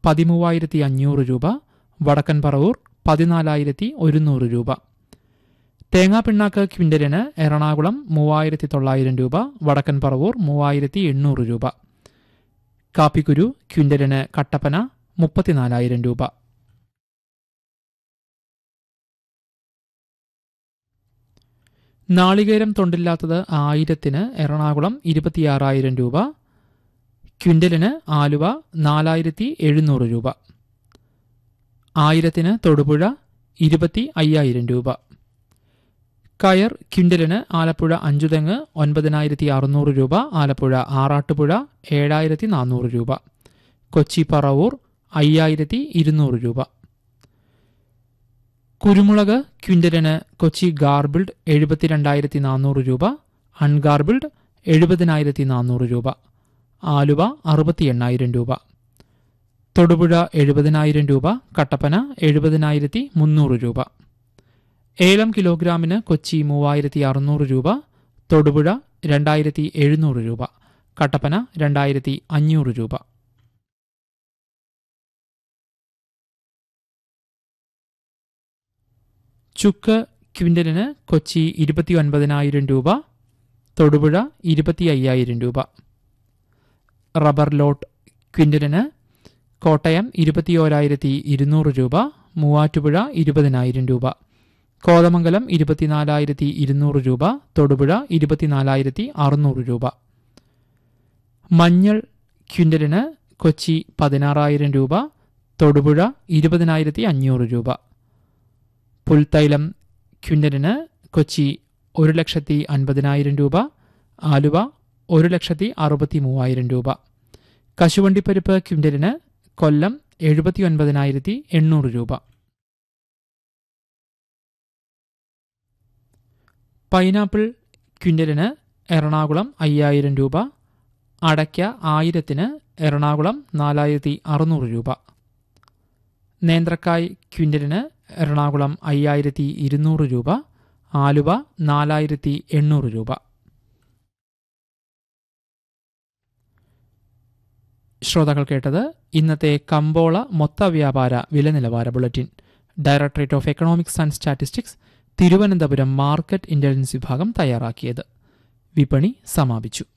പതിമൂവായിരത്തി അഞ്ഞൂറ് രൂപ വടക്കൻ പറവൂർ പതിനാലായിരത്തി ഒരുന്നൂറ് രൂപ തേങ്ങാ പിണ്ണാക്ക് ക്വിൻ്റലിന് എറണാകുളം മൂവായിരത്തി തൊള്ളായിരം രൂപ വടക്കൻ പറവൂർ മൂവായിരത്തി എണ്ണൂറ് രൂപ കാപ്പിക്കുരു ക്വിൻ്റലിന് കട്ടപ്പന മുപ്പത്തിനാലായിരം രൂപ നാളികേരം തൊണ്ടില്ലാത്തത് ആയിരത്തിന് എറണാകുളം ഇരുപത്തിയാറായിരം രൂപ ക്വിൻ്റലിന് ആലുവ നാലായിരത്തി എഴുന്നൂറ് രൂപ ആയിരത്തിന് തൊടുപുഴ ഇരുപത്തി അയ്യായിരം രൂപ കയർ ക്വിൻ്റലിന് ആലപ്പുഴ അഞ്ചുതെങ്ങ് ഒൻപതിനായിരത്തി അറുന്നൂറ് രൂപ ആലപ്പുഴ ആറാട്ടുപുഴ ഏഴായിരത്തി നാനൂറ് രൂപ കൊച്ചി പറവൂർ അയ്യായിരത്തി ഇരുന്നൂറ് രൂപ കുരുമുളക് ക്വിൻ്റലിന് കൊച്ചി ഗാർബിൾഡ് എഴുപത്തിരണ്ടായിരത്തി നാനൂറ് രൂപ അൺഗാർബിൾഡ് എഴുപതിനായിരത്തി നാനൂറ് രൂപ ആലുവ അറുപത്തി എണ്ണായിരം രൂപ തൊടുപുഴ എഴുപതിനായിരം രൂപ കട്ടപ്പന എഴുപതിനായിരത്തി മുന്നൂറ് രൂപ ഏലം കിലോഗ്രാമിന് കൊച്ചി മൂവായിരത്തി അറുന്നൂറ് രൂപ തൊടുപുഴ രണ്ടായിരത്തി എഴുന്നൂറ് രൂപ കട്ടപ്പന രണ്ടായിരത്തി അഞ്ഞൂറ് രൂപ ചുക്ക് ക്വിൻ്റലിന് കൊച്ചി ഇരുപത്തി ഒൻപതിനായിരം രൂപ തൊടുപുഴ ഇരുപത്തി അയ്യായിരം രൂപ റബ്ബർ ലോട്ട് ക്വിൻ്റലിന് കോട്ടയം ഇരുപത്തിയോരായിരത്തി ഇരുന്നൂറ് രൂപ മൂവാറ്റുപുഴ ഇരുപതിനായിരം രൂപ കോതമംഗലം ഇരുപത്തിനാലായിരത്തി ഇരുന്നൂറ് രൂപ തൊടുപുഴ ഇരുപത്തിനാലായിരത്തി അറുന്നൂറ് രൂപ മഞ്ഞൾ ക്വിൻ്റലിന് കൊച്ചി പതിനാറായിരം രൂപ തൊടുപുഴ ഇരുപതിനായിരത്തി അഞ്ഞൂറ് രൂപ പുൽത്തൈലം ക്വിൻ്റലിന് കൊച്ചി ഒരു ലക്ഷത്തി അൻപതിനായിരം രൂപ ആലുവ ഒരു ലക്ഷത്തി അറുപത്തി മൂവായിരം രൂപ കശുവണ്ടിപ്പരിപ്പ് ക്വിൻ്റലിന് കൊല്ലം എഴുപത്തി ഒൻപതിനായിരത്തി എണ്ണൂറ് രൂപ പൈനാപ്പിൾ ക്വിൻ്റലിന് എറണാകുളം അയ്യായിരം രൂപ അടയ്ക്ക ആയിരത്തിന് എറണാകുളം നാലായിരത്തി അറുന്നൂറ് രൂപ നേന്ത്രക്കായ് ക്വിൻ്റലിന് എറണാകുളം അയ്യായിരത്തി ഇരുന്നൂറ് രൂപ ആലുവ നാലായിരത്തി എണ്ണൂറ് രൂപ ശ്രോതാക്കൾ കേട്ടത് ഇന്നത്തെ കമ്പോള മൊത്ത വ്യാപാര വില നിലവാര bulletin directorate of economics and statistics Thiruvananthapuram market intelligence വിഭാഗം തയ്യാറാക്കിയത് വിപണി സമാപിച്ചു